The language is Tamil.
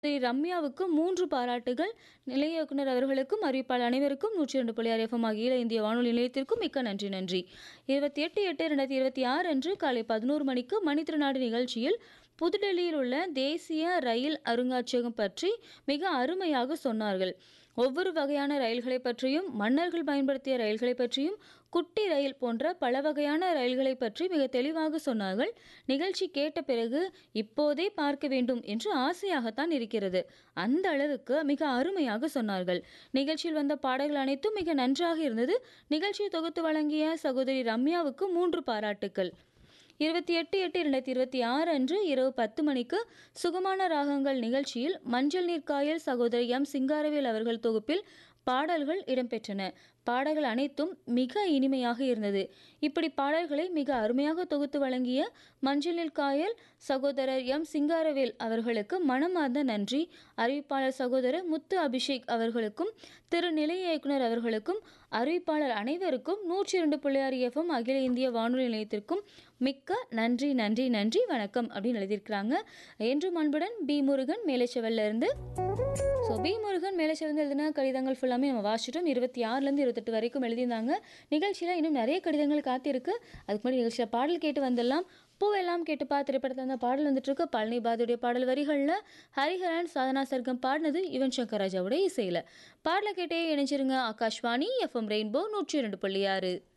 ஸ்ரீ ரம்யாவுக்கு மூன்று பாராட்டுகள் நிலைய இயக்குனர் அவர்களுக்கும் அறிவிப்பாளர் அனைவருக்கும் நூற்றி ரெண்டு புள்ளி ஆறு எஃப்எம் அகில இந்திய வானொலி நிலையத்திற்கும் மிக்க நன்றி நன்றி இருபத்தி எட்டு எட்டு ரெண்டாயிரத்தி இருபத்தி ஆறு அன்று காலை பதினோரு மணிக்கு மணித்திருநாடு நிகழ்ச்சியில் புதுடெல்லியில் உள்ள தேசிய ரயில் அருங்காட்சியகம் பற்றி மிக அருமையாக சொன்னார்கள் ஒவ்வொரு வகையான ரயில்களை பற்றியும் மன்னர்கள் பயன்படுத்திய ரயில்களை பற்றியும் குட்டி ரயில் போன்ற பல வகையான ரயில்களை பற்றி மிக தெளிவாக சொன்னார்கள் நிகழ்ச்சி கேட்ட பிறகு இப்போதே பார்க்க வேண்டும் என்று ஆசையாகத்தான் இருக்கிறது அந்த அளவுக்கு மிக அருமையாக சொன்னார்கள் நிகழ்ச்சியில் வந்த பாடல்கள் அனைத்தும் மிக நன்றாக இருந்தது நிகழ்ச்சியை தொகுத்து வழங்கிய சகோதரி ரம்யாவுக்கு மூன்று பாராட்டுக்கள் இருபத்தி எட்டு எட்டு இரண்டாயிரத்தி இருபத்தி ஆறு அன்று இரவு பத்து மணிக்கு சுகமான ராகங்கள் நிகழ்ச்சியில் மஞ்சள் நீர்க்காயல் சகோதரி எம் சிங்காரவேல் அவர்கள் தொகுப்பில் பாடல்கள் இடம்பெற்றன பாடல்கள் அனைத்தும் மிக இனிமையாக இருந்தது இப்படி பாடல்களை மிக அருமையாக தொகுத்து வழங்கிய மஞ்சள் நீர்க்காயல் சகோதரர் எம் சிங்காரவேல் அவர்களுக்கு மனமார்ந்த நன்றி அறிவிப்பாளர் சகோதரர் முத்து அபிஷேக் அவர்களுக்கும் திரு நிலைய இயக்குனர் அவர்களுக்கும் அறிவிப்பாளர் அனைவருக்கும் நூற்றி இரண்டு புள்ளியாறு எஃப்எம் அகில இந்திய வானொலி நிலையத்திற்கும் மிக்க நன்றி நன்றி நன்றி வணக்கம் அப்படின்னு எழுதியிருக்கிறாங்க என்றும் அன்புடன் பி முருகன் மேலேச்சவல்ல இருந்து ஸோ பி முருகன் மேலேச்சவந்து எழுதின கடிதங்கள் ஃபுல்லாமே நம்ம வாசிச்சிட்டோம் இருபத்தி ஆறுலேருந்து இருபத்தெட்டு வரைக்கும் எழுதியிருந்தாங்க நிகழ்ச்சியில் இன்னும் நிறைய கடிதங்கள் காத்திருக்கு அதுக்கு முன்னாடி நிகழ்ச்சியில் பாடல் கேட்டு வந்துடலாம் பூவெல்லாம் கேட்டுப்பா திரைப்படத்தில் அந்த பாடல் வந்துட்டு இருக்கு பழனி பாதுடைய பாடல் வரிகளில் ஹரிஹரன் சாதனா சர்க்கம் பாடினது யுவன் சங்கர் ராஜாவுடைய இசையில் பாடலை கேட்டே இணைஞ்சிருங்க ஆகாஷ்வாணி எஃப்எம் ரெயின்போ நூற்றி இரண்டு புள்ளி ஆறு